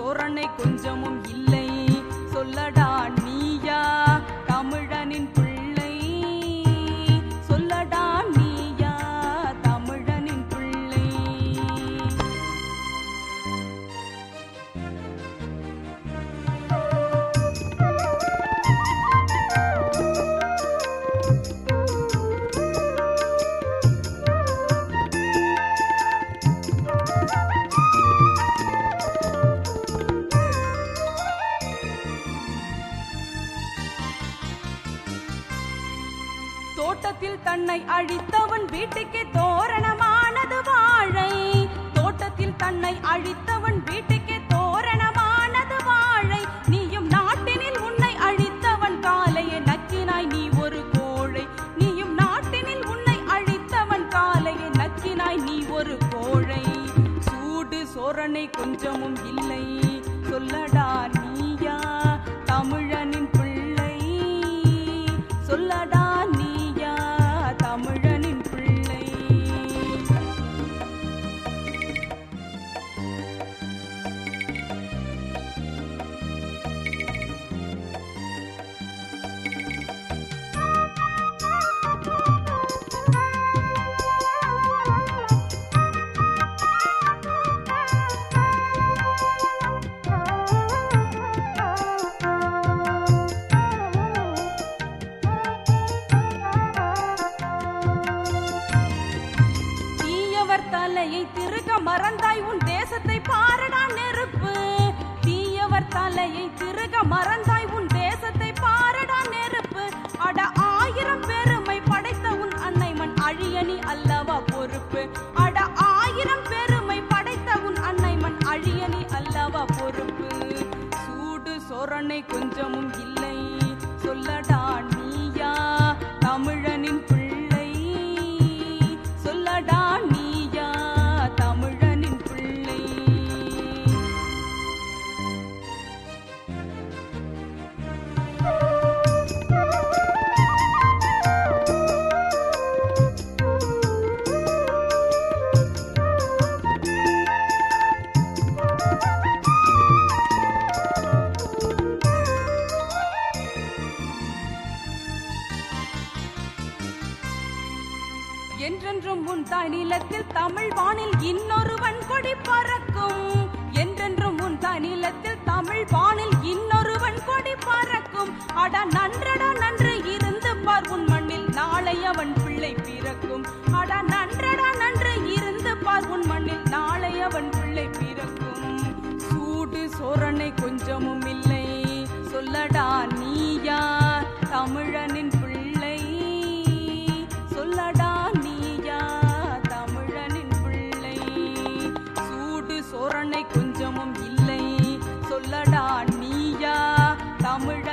சோரணை கொஞ்சமும் இல்லை சொல்லடா நீயா தமிழனின் பிள்ளை சொல்லடா நீயா தமிழனின் பிள்ளை தோட்டத்தில் தன்னை அழித்தவன் வீட்டுக்கே தோரணமானது வாழை தோட்டத்தில் தன்னை அழித்தவன் வீட்டுக்கே தோரணமானது வாழை நீயும் நாட்டினில் உன்னை அழித்தவன் காலையே நக்கினாய் நீ ஒரு கோழை நீயும் நாட்டினில் உன்னை அழித்தவன் காலையே நக்கினாய் நீ ஒரு கோழை சூடு சோரணை கொஞ்சமும் இல்லை சொல்லடா நீயா தமிழனின் பிள்ளை சொல்லடா நீயா தமிழனின் பிள்ளை தீயவர் தலையை திருக மறந்தாய் உன் தேசத்தை பாரடா நெருப்பு தீயவர் தலையை திருக மறந்தாய் உன் தேசத்தை பாரடா நெருப்பு அட ஆயிரம் பெருமை படைத்த உன் அன்னை மண் அழியணி அல்லவா பொறுப்பு அட ஆயிரம் பெருமை படைத்த உன் அன்னை மண் அழியணி அல்லவா பொறுப்பு சூடு சோரணை கொஞ்சமும் இல்லை சொல்லடா நீயா தமிழனின் பிள்ளை சொல்லடா நீயா தமிழனின் பிள்ளை என்றென்றும் உன் தாய் நிலத்தில் தமிழ் வானில் இன்னொருவன் கொடி பறக்கும் என்றென்றும் உன் தாய் நிலத்தில் தமிழ் வானில் இன்னொருவன் கொடி பறக்கும் அட நன்றடா நன்று இருந்து பார் உன் மண்ணில் நாளை அவன் பிள்ளை பிறக்கும் அட நன்றடா நன்று இருந்து பார் உன் மண்ணில் நாளை அவன் பிள்ளை பிறக்கும் சூடு சோரணை கொஞ்சமும் இல்லை சொல்லடா நீயா தமிழனின் பிள்ளை சொல்லடா நீயா தமிழனின் பிள்ளை சூடு சோரணை கொஞ்சமும் இல்லை சொல்லடா நீயா தமிழ